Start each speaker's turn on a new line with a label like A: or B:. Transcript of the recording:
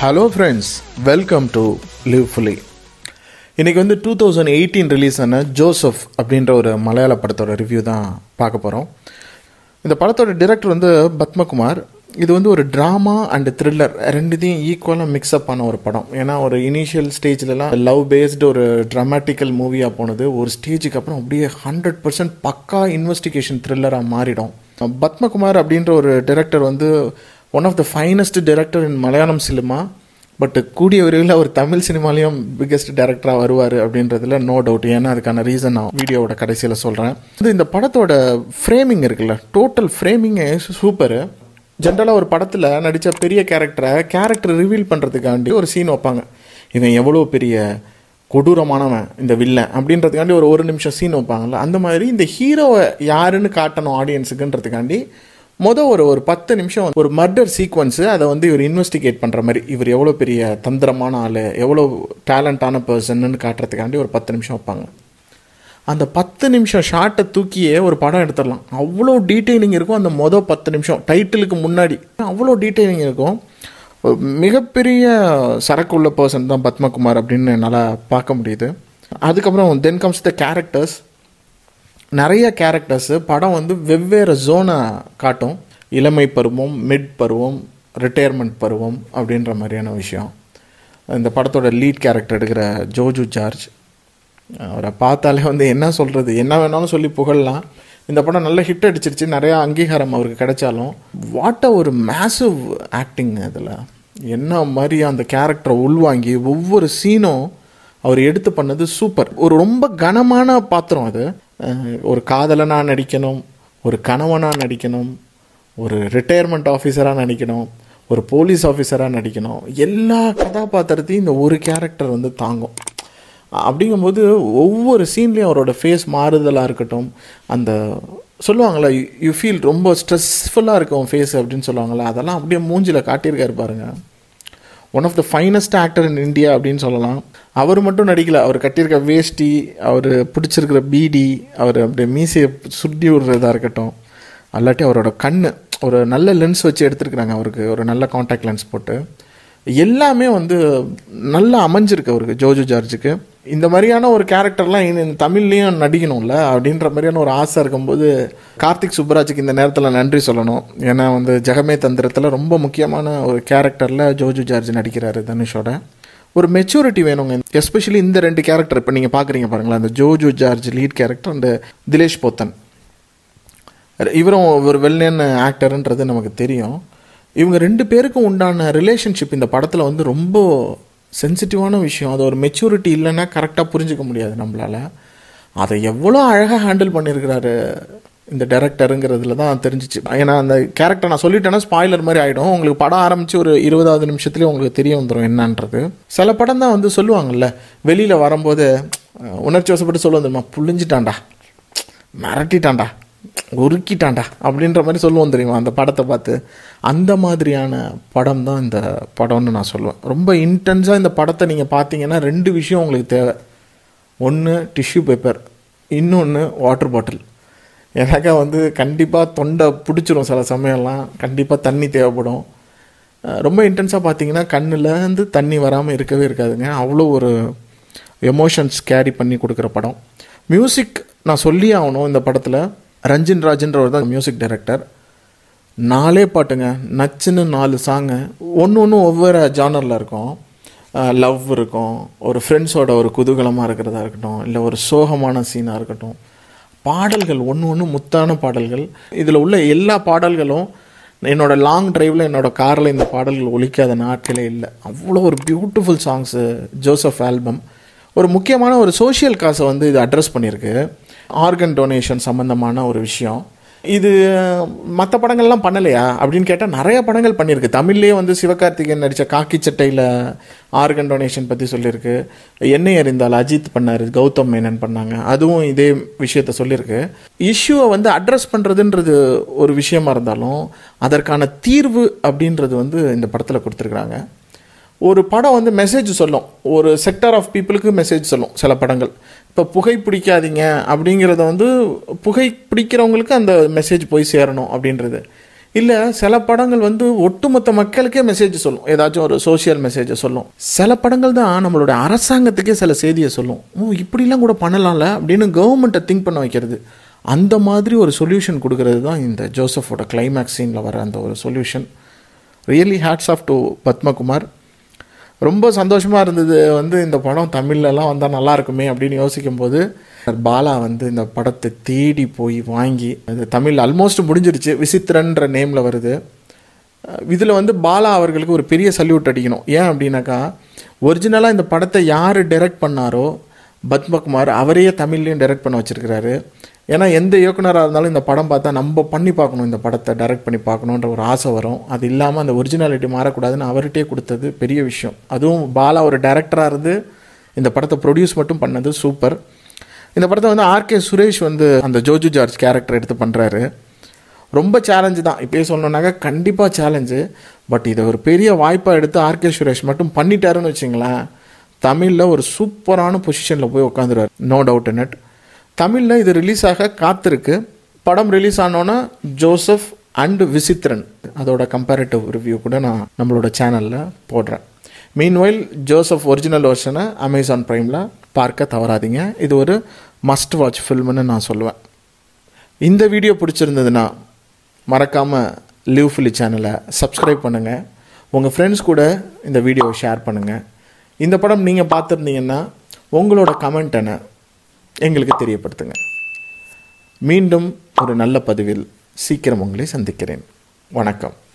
A: hello friends welcome to live fully இன்றைக்கி வந்து two thousand eighteen release ஆன Joseph அப்படின்ற ஒரு மலையாள படத்தோட ரிவ்யூ தான் பார்க்க போகிறோம் இந்த படத்தோட டிரெக்டர் வந்து பத்மகுமார் இது வந்து ஒரு ட்ராமா அண்ட் த்ரில்லர் ரெண்டுத்தையும் ஈக்குவலாக மிக்ஸ்அப் ஆன ஒரு படம் ஏன்னா ஒரு இனிஷியல் ஸ்டேஜ்லலாம் லவ் பேஸ்டு ஒரு ட்ராமாட்டிக்கல் மூவியாக போனது ஒரு ஸ்டேஜுக்கு அப்புறம் அப்படியே ஹண்ட்ரட் பர்சன்ட் பக்கா இன்வெஸ்டிகேஷன் த்ரில்லராக மாறிடும் பத்மகுமார் அப்படின்ற ஒரு டிரெக்டர் வந்து one of the finest director in Malayalam cinema but கூடிய விரைவில் அவர் தமிழ் சினிமாலையும் பிக்கெஸ்ட் டேரக்டராக வருவார் அப்படின்றதுல நோ டவுட் ஏன்னா அதுக்கான ரீசன் நான் வீடியோவோட கடைசியில் சொல்கிறேன் இது இந்த படத்தோட ஃப்ரேமிங் இருக்குல்ல டோட்டல் ஃப்ரேமிங்கே சூப்பரு ஜென்ரலாக ஒரு படத்தில் நடித்த பெரிய கேரக்டரை கேரக்டர் ரிவீல் பண்ணுறதுக்காண்டி ஒரு சீன் வைப்பாங்க இவன் எவ்வளோ பெரிய கொடூரமானவன் இந்த வில்லன் அப்படின்றதுக்காண்டி ஒரு ஒரு நிமிஷம் சீன் வைப்பாங்கல்ல அந்த மாதிரி இந்த ஹீரோவை யாருன்னு காட்டணும் ஆடியன்ஸுக்குன்றதுக்காண்டி மொதல் ஒரு ஒரு பத்து நிமிஷம் ஒரு மர்டர் சீக்வன்ஸு அதை வந்து இவர் இன்வெஸ்டிகேட் பண்ணுற மாதிரி இவர் எவ்வளோ பெரிய தந்திரமான ஆள் எவ்வளோ டேலண்டான பர்சன்னு காட்டுறதுக்காண்டி ஒரு பத்து நிமிஷம் வைப்பாங்க அந்த பத்து நிமிஷம் ஷார்ட்டை தூக்கியே ஒரு படம் எடுத்துடலாம் அவ்வளோ டீட்டெயிலிங் இருக்கும் அந்த மொதல் பத்து நிமிஷம் டைட்டிலுக்கு முன்னாடி அவ்வளோ டீட்டெயிலிங் இருக்கும் ஒரு மிகப்பெரிய சரக்கு உள்ள பர்சன் தான் பத்மகுமார் அப்படின்னு நல்லா பார்க்க முடியுது அதுக்கப்புறம் தென் கம்ஸ் த கேரக்டர்ஸ் நிறைய கேரக்டர்ஸு படம் வந்து வெவ்வேறு ஜோனை காட்டும் இளமை பருவம் மிட் பருவம் ரிட்டையர்மெண்ட் பருவம் அப்படின்ற மாதிரியான விஷயம் இந்த படத்தோட லீட் கேரக்டர் எடுக்கிற ஜோஜு ஜார்ஜ் அவரை பார்த்தாலே வந்து என்ன சொல்கிறது என்ன வேணாலும் சொல்லி புகழலாம் இந்த படம் நல்ல ஹிட் அடிச்சிருச்சு நிறையா அங்கீகாரம் அவருக்கு கிடைச்சாலும் வாட் ஒரு மேசிவ் ஆக்டிங் அதில் என்ன மாதிரி அந்த கேரக்டரை உள்வாங்கி ஒவ்வொரு சீனும் அவர் எடுத்து பண்ணது சூப்பர் ஒரு ரொம்ப கனமான பாத்திரம் அது ஒரு காதலனாக நடிக்கணும் ஒரு கணவனாக நடிக்கணும் ஒரு ரிட்டையர்மெண்ட் ஆஃபீஸராக நடிக்கணும் ஒரு போலீஸ் ஆஃபீஸராக நடிக்கணும் எல்லா கதாபாத்திரத்தையும் இந்த ஒரு கேரக்டர் வந்து தாங்கும் அப்படிங்கும்போது ஒவ்வொரு சீன்லேயும் அவரோட ஃபேஸ் மாறுதலாக இருக்கட்டும் அந்த சொல்லுவாங்களே யூ ஃபீல் ரொம்ப ஸ்ட்ரெஸ்ஃபுல்லாக இருக்கும் ஃபேஸ் அப்படின்னு சொல்லுவாங்கள்ல அதெல்லாம் அப்படியே மூஞ்சில் காட்டியிருக்காரு பாருங்கள் one of the finest actor in India அப்படின்னு சொல்லலாம் அவர் மட்டும் நடிக்கல அவர் கட்டியிருக்க வேஷ்டி அவர் பிடிச்சிருக்கிற பீடி அவர் அப்படியே மீசையை சுட்டி விடுறதா இருக்கட்டும் அல்லாட்டி அவரோட கண் ஒரு நல்ல லென்ஸ் வச்சு எடுத்துருக்குறாங்க அவருக்கு ஒரு நல்ல காண்டாக்ட் லென்ஸ் போட்டு எல்லாமே வந்து நல்லா அமைஞ்சிருக்கு அவருக்கு ஜோஜு ஜார்ஜுக்கு இந்த மாதிரியான ஒரு கேரக்டர்லாம் இந்த தமிழ்லேயும் நடிக்கணும்ல அப்படின்ற மாதிரியான ஒரு ஆசை இருக்கும்போது கார்த்திக் சுப்பராஜுக்கு இந்த நேரத்தில் நன்றி சொல்லணும் ஏன்னா வந்து ஜெகமே தந்திரத்தில் ரொம்ப முக்கியமான ஒரு கேரக்டரில் ஜோஜு ஜார்ஜ் நடிக்கிறாரு தனுஷோட ஒரு மெச்சூரிட்டி வேணுங்க எஸ்பெஷலி இந்த ரெண்டு கேரக்டர் இப்போ நீங்கள் பார்க்குறீங்க பாருங்களேன் அந்த ஜோஜு ஜார்ஜ் லீட் கேரக்டர் அந்த திலேஷ் போத்தன் இவரும் ஒரு வெல்னேன் ஆக்டர்ன்றது நமக்கு தெரியும் இவங்க ரெண்டு பேருக்கும் உண்டான ரிலேஷன்ஷிப் இந்த படத்தில் வந்து ரொம்ப சென்சிட்டிவான விஷயம் அது ஒரு மெச்சூரிட்டி இல்லைன்னா கரெக்டாக புரிஞ்சிக்க முடியாது நம்மளால் அதை எவ்வளோ அழகாக ஹேண்டில் பண்ணியிருக்கிறாரு இந்த டேரக்டருங்கிறதுல தான் தெரிஞ்சிச்சு ஏன்னா அந்த கேரக்டர் நான் சொல்லிட்டேன்னா ஸ்பாய்லர் மாதிரி ஆகிடும் உங்களுக்கு படம் ஆரம்பித்து ஒரு இருபதாவது நிமிஷத்துலேயே உங்களுக்கு தெரிய வந்துடும் என்னன்றது சில படம் தான் வந்து சொல்லுவாங்கல்ல வெளியில் வரும்போது உணர்ச்சி வசப்பட்டு சொல்லுவோம் தெரியுமா புழிஞ்சிட்டான்டா மிரட்டிட்டான்டா உருக்கிட்டான்டா அப்படின்ற மாதிரி சொல்லுவோம் தெரியுமா அந்த படத்தை பார்த்து அந்த மாதிரியான படம் தான் இந்த படம்னு நான் சொல்லுவேன் ரொம்ப இன்டென்ஸாக இந்த படத்தை நீங்கள் பார்த்தீங்கன்னா ரெண்டு விஷயம் உங்களுக்கு தேவை ஒன்று டிஷ்யூ பேப்பர் இன்னொன்று வாட்டர் பாட்டில் எனக்கா வந்து கண்டிப்பாக தொண்டை பிடிச்சிரும் சில சமயம்லாம் கண்டிப்பாக தண்ணி தேவைப்படும் ரொம்ப இன்டென்ஸாக பார்த்தீங்கன்னா கண்ணுலேருந்து தண்ணி வராமல் இருக்கவே இருக்காதுங்க அவ்வளோ ஒரு எமோஷன்ஸ் கேரி பண்ணி கொடுக்குற படம் மியூசிக் நான் சொல்லி ஆகணும் இந்த படத்தில் ரஞ்சின் ராஜன்றவர் தான் மியூசிக் டைரக்டர் நாலே பாட்டுங்க நச்சுன்னு நாலு சாங்கு ஒன்று ஒன்று ஒவ்வொரு ஜானரில் இருக்கும் லவ் இருக்கும் ஒரு ஃப்ரெண்ட்ஸோட ஒரு குதூகலமாக இருக்கிறதா இருக்கட்டும் இல்லை ஒரு சோகமான சீனாக இருக்கட்டும் பாடல்கள் ஒன்று ஒன்று முத்தான பாடல்கள் இதில் உள்ள எல்லா பாடல்களும் என்னோட லாங் டிரைவில் என்னோடய காரில் இந்த பாடல்கள் ஒழிக்காத நாட்களே இல்லை அவ்வளோ ஒரு பியூட்டிஃபுல் சாங்ஸு ஜோசப் ஆல்பம் ஒரு முக்கியமான ஒரு சோஷியல் காசை வந்து இது அட்ரஸ் பண்ணியிருக்கு ஆர்கன் டொனேஷன் சம்மந்தமான ஒரு விஷயம் இது மற்ற படங்கள்லாம் பண்ணலையா அப்படின்னு கேட்டால் நிறைய படங்கள் பண்ணியிருக்கு தமிழ்லேயே வந்து சிவகார்த்திகேயன் நடித்த காக்கி சட்டையில் ஆர்கன் டொனேஷன் பற்றி சொல்லியிருக்கு என்னை அறிந்தால் அஜித் பண்ணார் கௌதம் மேனன் பண்ணாங்க அதுவும் இதே விஷயத்த சொல்லியிருக்கு இஷ்யூவை வந்து அட்ரஸ் பண்ணுறதுன்றது ஒரு விஷயமா இருந்தாலும் அதற்கான தீர்வு அப்படின்றது வந்து இந்த படத்தில் கொடுத்துருக்குறாங்க ஒரு படம் வந்து மெசேஜ் சொல்லும் ஒரு செக்டர் ஆஃப் பீப்புளுக்கு மெசேஜ் சொல்லும் சில படங்கள் இப்போ புகை பிடிக்காதீங்க அப்படிங்கிறத வந்து புகை பிடிக்கிறவங்களுக்கு அந்த மெசேஜ் போய் சேரணும் அப்படின்றது இல்லை சில படங்கள் வந்து ஒட்டுமொத்த மக்களுக்கே மெசேஜ் சொல்லும் ஏதாச்சும் ஒரு சோஷியல் மெசேஜை சொல்லும் சில படங்கள் தான் நம்மளோட அரசாங்கத்துக்கே சில செய்தியை சொல்லும் ஓ இப்படிலாம் கூட பண்ணலாம்ல அப்படின்னு கவர்மெண்ட்டை திங்க் பண்ண வைக்கிறது அந்த மாதிரி ஒரு சொல்யூஷன் கொடுக்கறது தான் இந்த ஜோசஃபோட கிளைமேக்ஸ் சீனில் வர அந்த ஒரு solution really hats off to Padmakumar ரொம்ப சந்தோஷமாக இருந்தது வந்து இந்த படம் தமிழ்லலாம் வந்தால் நல்லா இருக்குமே அப்படின்னு யோசிக்கும் போது பாலா வந்து இந்த படத்தை தேடி போய் வாங்கி அது தமிழ் ஆல்மோஸ்ட் முடிஞ்சிருச்சு விசித்திரன்ற நேமில் வருது இதில் வந்து பாலா அவர்களுக்கு ஒரு பெரிய சல்யூட் அடிக்கணும் ஏன் அப்படின்னாக்கா ஒரிஜினலாக இந்த படத்தை யார் டைரக்ட் பண்ணாரோ பத்மகுமார் அவரையே தமிழ்லேயும் டைரக்ட் பண்ண வச்சிருக்கிறாரு ஏன்னா எந்த இயக்குனராக இருந்தாலும் இந்த படம் பார்த்தா நம்ம பண்ணி பார்க்கணும் இந்த படத்தை டைரக்ட் பண்ணி பார்க்கணுன்ற ஒரு ஆசை வரும் அது இல்லாமல் அந்த ஒரிஜினாலிட்டி மாறக்கூடாதுன்னு அவர்கிட்டே கொடுத்தது பெரிய விஷயம் அதுவும் பாலா ஒரு டைரக்டராக இருந்து இந்த படத்தை ப்ரொடியூஸ் மட்டும் பண்ணது சூப்பர் இந்த படத்தை வந்து ஆர்கே சுரேஷ் வந்து அந்த ஜோஜு ஜார்ஜ் கேரக்டர் எடுத்து பண்ணுறாரு ரொம்ப சேலஞ்சு தான் இப்போயே சொல்லணுன்னாக்கா கண்டிப்பாக சேலஞ்சு பட் இதை ஒரு பெரிய வாய்ப்பாக எடுத்து ஆர்கே சுரேஷ் மட்டும் பண்ணிட்டாருன்னு வச்சிங்களேன் தமிழில் ஒரு சூப்பரான பொசிஷனில் போய் உட்காந்துருவார் நோ டவுட் இன் இட் தமிழில் இது ரிலீஸ் ஆக காத்திருக்கு படம் ரிலீஸ் ஆனோன்னா ஜோசப் அண்ட் விசித்ரன் அதோட கம்பேரிட்டிவ் ரிவ்யூ கூட நான் நம்மளோட சேனலில் போடுறேன் மீன்வைல் ஜோசப் ஒரிஜினல் வெர்ஷனை அமேசான் ப்ரைமில் பார்க்க தவறாதீங்க இது ஒரு மஸ்ட் வாட்ச் ஃபில்ம்னு நான் சொல்லுவேன் இந்த வீடியோ பிடிச்சிருந்ததுன்னா மறக்காமல் லிவ் ஃபிலி சேனலை சப்ஸ்கிரைப் பண்ணுங்கள் உங்கள் ஃப்ரெண்ட்ஸ் கூட இந்த வீடியோவை ஷேர் பண்ணுங்கள் இந்த படம் நீங்கள் பார்த்துருந்தீங்கன்னா உங்களோட கமெண்ட் என்ன எங்களுக்கு தெரியப்படுத்துங்க மீண்டும் ஒரு நல்ல பதிவில் சீக்கிரம் உங்களை சந்திக்கிறேன் வணக்கம்